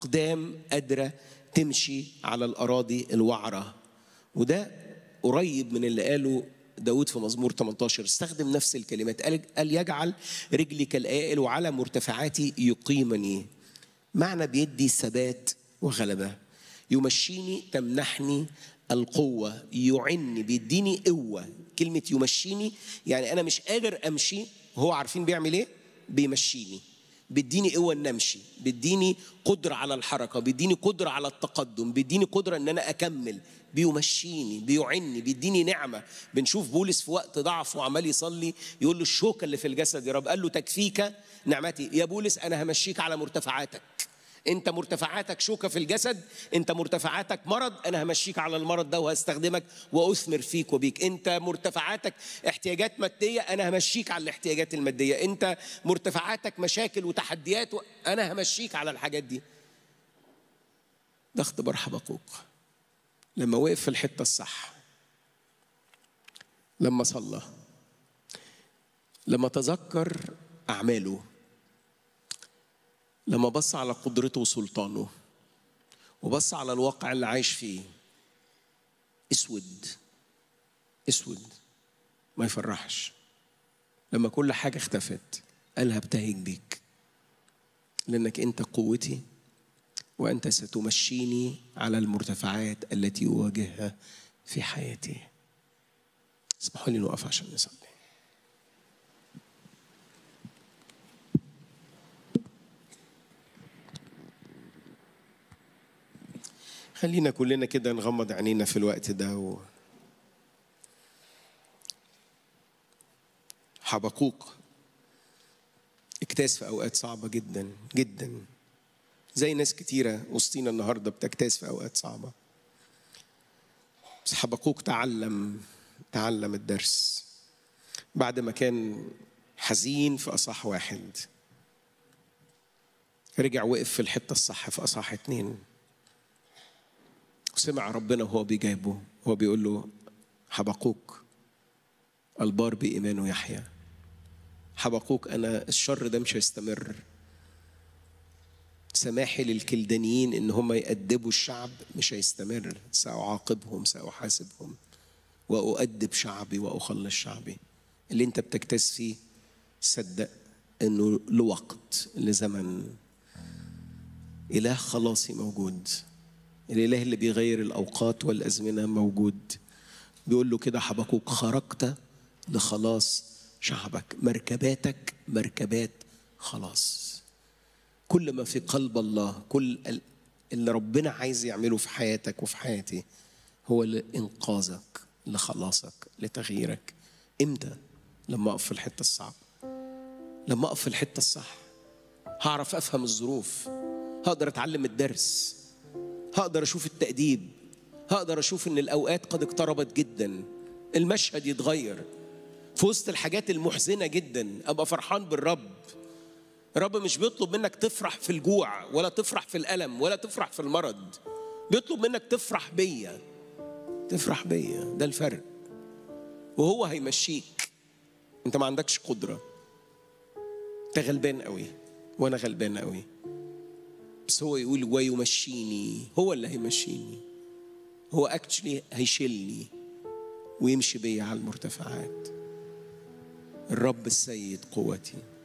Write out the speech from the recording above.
أقدام قادرة تمشي على الأراضي الوعرة وده قريب من اللي قاله داود في مزمور 18 استخدم نفس الكلمات قال, قال يجعل رجلي كالآئل وعلى مرتفعاتي يقيمني معنى بيدي ثبات وغلبة يمشيني تمنحني القوة يعني بيديني قوة كلمة يمشيني يعني أنا مش قادر أمشي هو عارفين بيعمل إيه؟ بيمشيني بيديني قوة إن أمشي بيديني قدرة على الحركة بيديني قدرة على التقدم بيديني قدرة إن أنا أكمل بيمشيني بيعني بيديني نعمة بنشوف بولس في وقت ضعف وعمال يصلي يقول له الشوكة اللي في الجسد يا رب قال له تكفيك نعمتي يا بولس أنا همشيك على مرتفعاتك انت مرتفعاتك شوكه في الجسد انت مرتفعاتك مرض انا همشيك على المرض ده وهستخدمك واثمر فيك وبيك انت مرتفعاتك احتياجات ماديه انا همشيك على الاحتياجات الماديه انت مرتفعاتك مشاكل وتحديات و... انا همشيك على الحاجات دي ده اختبار حبقوق لما وقف في الحته الصح لما صلى لما تذكر اعماله لما بص على قدرته وسلطانه وبص على الواقع اللي عايش فيه اسود اسود ما يفرحش لما كل حاجة اختفت قال هبتهج بيك لأنك أنت قوتي وأنت ستمشيني على المرتفعات التي أواجهها في حياتي اسمحوا لي نقف عشان نصلي خلينا كلنا كده نغمض عينينا في الوقت ده و... حبقوق اجتاز في اوقات صعبه جدا جدا زي ناس كتيره وسطينا النهارده بتجتاز في اوقات صعبه بس حبقوق تعلم تعلم الدرس بعد ما كان حزين في اصح واحد رجع وقف في الحته الصح في اصح اتنين وسمع ربنا وهو بيجايبه هو بيقول له حبقوك البار بإيمانه يحيى حبقوك أنا الشر ده مش هيستمر سماحي للكلدانيين إن هم يأدبوا الشعب مش هيستمر سأعاقبهم سأحاسبهم وأؤدب شعبي وأخلص شعبي اللي أنت بتجتاز فيه صدق إنه لوقت لزمن إله خلاصي موجود الإله اللي بيغير الأوقات والأزمنة موجود بيقول له كده حبقوك خرجت لخلاص شعبك مركباتك مركبات خلاص كل ما في قلب الله كل اللي ربنا عايز يعمله في حياتك وفي حياتي هو لإنقاذك لخلاصك لتغييرك امتى لما اقف في الحته الصعبه لما اقف في الحته الصح هعرف افهم الظروف هقدر اتعلم الدرس هقدر اشوف التأديب هقدر اشوف ان الاوقات قد اقتربت جدا المشهد يتغير في وسط الحاجات المحزنه جدا ابقى فرحان بالرب الرب مش بيطلب منك تفرح في الجوع ولا تفرح في الالم ولا تفرح في المرض بيطلب منك تفرح بيا تفرح بيا ده الفرق وهو هيمشيك انت ما عندكش قدره انت غلبان قوي وانا غلبان قوي بس هو يقول ويمشيني هو اللي هيمشيني هو اكشلي هيشيلني ويمشي بيا على المرتفعات الرب السيد قوتي